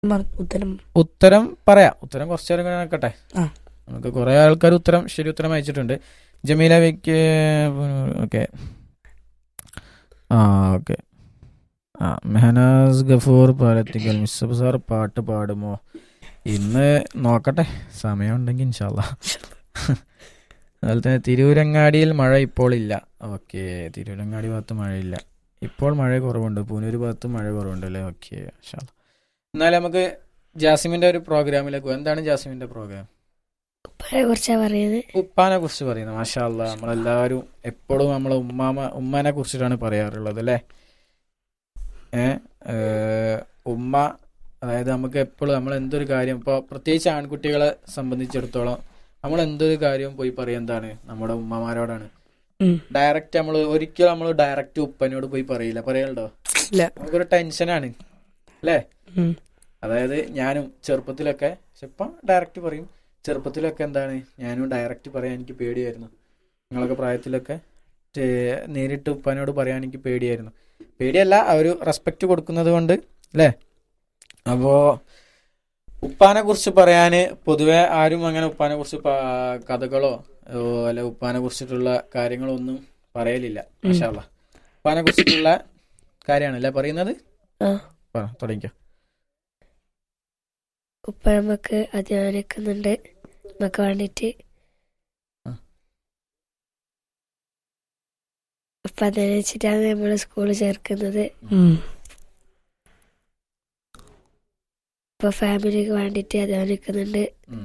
മ- ഉത്തരം ഉത്തരം പറയാം ഉത്തരം കുറച്ചു നേരം കണക്കട്ടെ ആ. നമുക്ക് കുറെ ആൾക്കാർ ഉത്തരം ശരി ഉത്തരം അയച്ചിട്ടുണ്ട് ജമീല വിക്ക് ഓക്കെ ആ ഓക്കെ ആ മെഹനാസ് ഗഫൂർ പാലത്തിക്കൽ മിസ്സബ് സാർ പാട്ട് പാടുമോ ഇന്ന് നോക്കട്ടെ സമയമുണ്ടെങ്കിൽ ഇൻഷാല്ല അതുപോലെ തന്നെ തിരൂരങ്ങാടിയിൽ മഴ ഇപ്പോൾ ഇല്ല ഓക്കെ തിരൂരങ്ങാടി ഭാഗത്ത് മഴയില്ല ഇപ്പോൾ മഴ കുറവുണ്ട് പൂനൂർ ഭാഗത്ത് മഴ കുറവുണ്ട് അല്ലേ ഓക്കെ എന്നാൽ നമുക്ക് ജാസിമിന്റെ ഒരു പ്രോഗ്രാമിലേക്ക് പോകാം. എന്താണ് ജാസിമിന്റെ പ്രോഗ്രാം ഉപ്പാനെ കുറിച്ചാ പറയുന്നത് ഉപ്പാനെ കുറിച്ച് പറയുന്നത് മാഷാ അല്ലാ നമ്മളെല്ലാവരും എപ്പോഴും നമ്മളെ ഉമ്മാമ ഉമ്മാനെ കുറിച്ചിട്ടാണ് പറയാറുള്ളത് അല്ലേ ഏ ഏഹ്, ഉമ്മ അതായത് നമുക്ക് എപ്പോഴും നമ്മൾ എന്തൊരു കാര്യം ഇപ്പോൾ പ്രത്യേകിച്ച് ആൺകുട്ടികളെ സംബന്ധിച്ചിടത്തോളം നമ്മൾ എന്തൊരു കാര്യവും പോയി പറയാൻ എന്താണ് നമ്മുടെ ഉമ്മമാരോടാണ് ഉം. ഡയറക്റ്റ് നമ്മൾ ഒരിക്കലും നമ്മൾ ഡയറക്റ്റ് ഉപ്പനോട് പോയി പറയില്ല പറയലുണ്ടോ ഇല്ല നമുക്കൊരു ടെൻഷനാണ് അല്ലേ ഉം. അതായത് ഞാനും ചെറുപ്പത്തിലൊക്കെ പക്ഷെ ഇപ്പം ഡയറക്റ്റ് പറയും ചെറുപ്പത്തിലൊക്കെ എന്താണ് ഞാനും ഡയറക്റ്റ് പറയാൻ എനിക്ക് പേടിയായിരുന്നു നിങ്ങളൊക്കെ പ്രായത്തിലൊക്കെ ചെ- നേരിട്ട് ഉപ്പാനോട് പറയാൻ എനിക്ക് പേടിയായിരുന്നു പേടിയല്ല ആ ഒരു റെസ്പെക്റ്റ് കൊടുക്കുന്നത് കൊണ്ട് അല്ലേ അപ്പോ ഉപ്പാനെ കുറിച്ച് പറയാന് പൊതുവെ ആരും അങ്ങനെ ഉപ്പാനെ കുറിച്ച് പ- കഥകളോ ഓ, അല്ല ഉപ്പാനെ കുറിച്ചിട്ടുള്ള കാര്യങ്ങളോ ഒന്നും പറയലില്ല മാഷാല്ല ഉപ്പാനെ കുറിച്ചിട്ടുള്ള കാര്യമാണല്ലേ പറയുന്നത് ആ പറ തുടങ്ങിക്കോ ഉപ്പ നമുക്ക് അധ്വാനിക്കുന്നുണ്ട് നമുക്ക് വേണ്ടിട്ട് ആ. ഉപ്പ അധ്വാനിച്ചിട്ടാണ് നമ്മൾ സ്കൂളിൽ ചേർക്കുന്നത് ഉം. ഇപ്പൊ ഫാമിലിക്ക് വേണ്ടിട്ട് അധ്വാനിക്കുന്നുണ്ട് ഉം.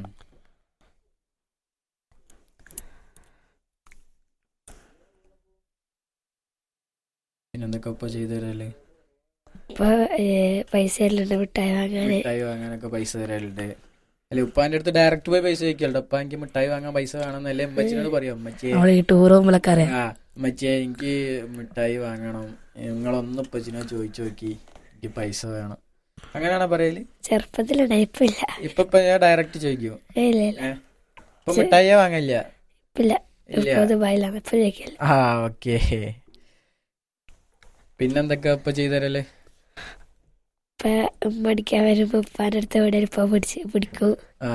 പിന്നെന്തൊക്കെ ഉപ്പ ചെയ്തു തരല് ഇപ്പൊ പൈസ എല്ലാം ഉണ്ട് മിഠായി വാങ്ങാന് മിഠായി വാങ്ങാനൊക്കെ പൈസ തരലുണ്ട് അല്ലെ ഉപ്പാന്റെ അടുത്ത് ഡയറക്റ്റ് പോയി പൈസ ചോദിക്കലുണ്ട് ഉപ്പ എനിക്ക് മിഠായി വാങ്ങാൻ പൈസ വേണമെന്നല്ലേ ഉമ്മച്ചിനോട് പറയാം ഉമ്മച്ചിയെ നമ്മള് ഈ ടൂർ പോകുമ്പോഴൊക്കെ അറിയാം ആ ഉമ്മച്ചിയെ എനിക്ക് മിഠായി വാങ്ങണം നിങ്ങളൊന്ന് ഉപ്പച്ചിനോട് ചോദിച്ചു നോക്കി എനിക്ക് പൈസ വേണം അങ്ങനെയാണോ പറയല് ചെറുപ്പത്തിലുണ്ട് ഇപ്പൊ ഇല്ല ഇപ്പൊ ഇപ്പൊ ഞാൻ ഡയറക്റ്റ് ചോദിക്കൂ ഏ, ഇല്ല ഇല്ല ഇപ്പൊ മിഠായിയെ വാങ്ങില്ല ഇപ്പൊ ഇല്ല ഇല്ല ഇപ്പൊ ദുബായിലാണ് ഇപ്പൊ ചോദിക്കില്ല ആ ഓക്കെ പിന്നെന്തൊക്കെ ഇപ്പൊ ചെയ്തരല്ലേ ഇപ്പൊ ഉമ്മ അടിക്കാൻ വരുമ്പോ ഉപ്പാന്റെ അടുത്ത് എവിടെ ഇപ്പൊ പിടിച്ച് പിടിക്കും ആ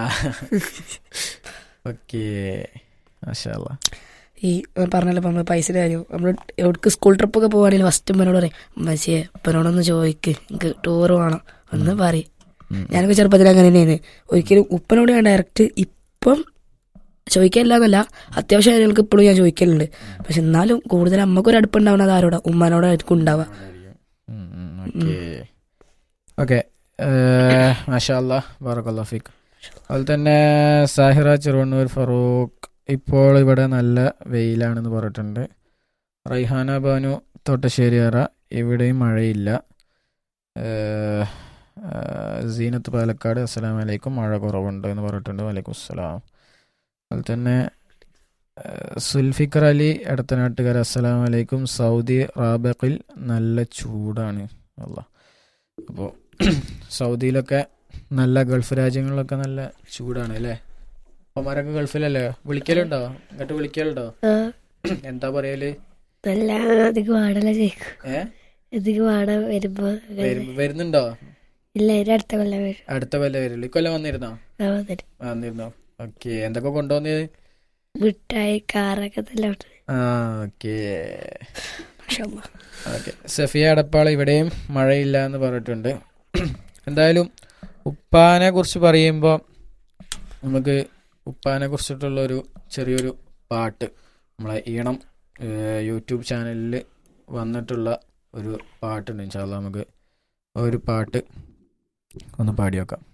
ഓക്കെ മാഷാല്ലാ ഈ പറഞ്ഞല്ലോ നമ്മൾ പൈസയുടെ കാര്യം നമ്മൾ എവിടേക്ക് സ്കൂൾ ട്രിപ്പൊക്കെ പോവാണെങ്കിൽ ഫസ്റ്റ് ഉമ്മനോട് പറയും ഉമ്മച്ചിയെ ഉപ്പനോടൊന്ന് ചോദിക്ക് എനിക്ക് ടൂർ വേണം ഒന്ന് പറയും ഉം. ഞാനൊക്കെ ചെറുപ്പത്തിൽ അങ്ങനെ തന്നെയാണ് ഒരിക്കലും ഉപ്പനോട് ഞാൻ ഡയറക്റ്റ് ഇപ്പം ചോദിക്കില്ല എന്നല്ല അത്യാവശ്യം കാര്യങ്ങൾക്ക് ഇപ്പോഴും ഞാൻ ചോദിക്കലുണ്ട് പക്ഷെ എന്നാലും കൂടുതൽ അമ്മക്കൊരു അടുപ്പുണ്ടാവുന്നത് ആരോടാ ഉമ്മാനോടായിരിക്കും ഉണ്ടാവുക ഓക്കെ ഓക്കെ മാഷാല്ലാ ബാറക്കല്ലാ ഫീക്ക് അതുപോലെ തന്നെ സാഹിറ ചെറുവണ്ണൂർ ഫറൂഖ് ഇപ്പോൾ ഇവിടെ നല്ല വെയിലാണെന്ന് പറഞ്ഞിട്ടുണ്ട് റൈഹാന ബാനു തോട്ടശ്ശേരിയറ ഇവിടെയും മഴയില്ല ഏഹ്, ഏഹ്, സീനത്ത് പാലക്കാട് അസ്സലാം വലൈക്കും മഴ കുറവുണ്ട് എന്ന് പറഞ്ഞിട്ടുണ്ട് വലൈക്കും അസ്സലാം അതുപോലെ തന്നെ ഏഹ്, സുൽഫിക്കർ അലി എടത്തനാട്ടുകാർ അസ്സലാം വലൈക്കും സൗദി റാബക്കിൽ നല്ല ചൂടാണ് അല്ല അപ്പോൾ സൗദിയിലൊക്കെ നല്ല ഗൾഫ് രാജ്യങ്ങളിലൊക്കെ നല്ല ചൂടാണ് അല്ലേ അപ്പമാരൊക്കെ ഗൾഫിലല്ലേ വിളിക്കലുണ്ടോ ഇങ്ങോട്ട് വിളിക്കലുണ്ടോ ആ എന്താ പറയല് നല്ല അധികം വാടല ചെയ്യും ഏ അധികം വാട വരുമ്പോ അങ്ങനെ. വരും- വരുന്നുണ്ടോ ഇല്ല ഇതിന്റെ അടുത്ത കൊല്ലം വരും അടുത്ത കൊല്ലം വരുള്ളൂ ഇക്കൊല്ലം വന്നിരുന്നോ ആ വന്നിട്ട് വന്നിരുന്നോ ഓക്കെ എന്തൊക്കെ കൊണ്ടുവന്നത് മിഠായി കാറൊക്കെ തന്നെ ഉണ്ട് ആ ഓക്കെ മാഷാ അല്ലാ. ഓക്കെ സഫിയ അടപ്പാൾ ഇവിടെയും മഴയില്ല എന്ന് പറഞ്ഞിട്ടുണ്ട് എന്തായാലും ഉപ്പാനെ കുറിച്ച് പറയുമ്പോൾ നമുക്ക് ഉപ്പാനെ കുറിച്ചിട്ടുള്ള ഒരു ചെറിയൊരു പാട്ട് നമ്മളെ ഈണം ഏഹ്, യൂട്യൂബ് ചാനലിൽ വന്നിട്ടുള്ള ഒരു പാട്ടുണ്ട് ഇൻഷാല്ല നമുക്ക് ആ ഒരു പാട്ട് ഒന്ന് പാടി നോക്കാം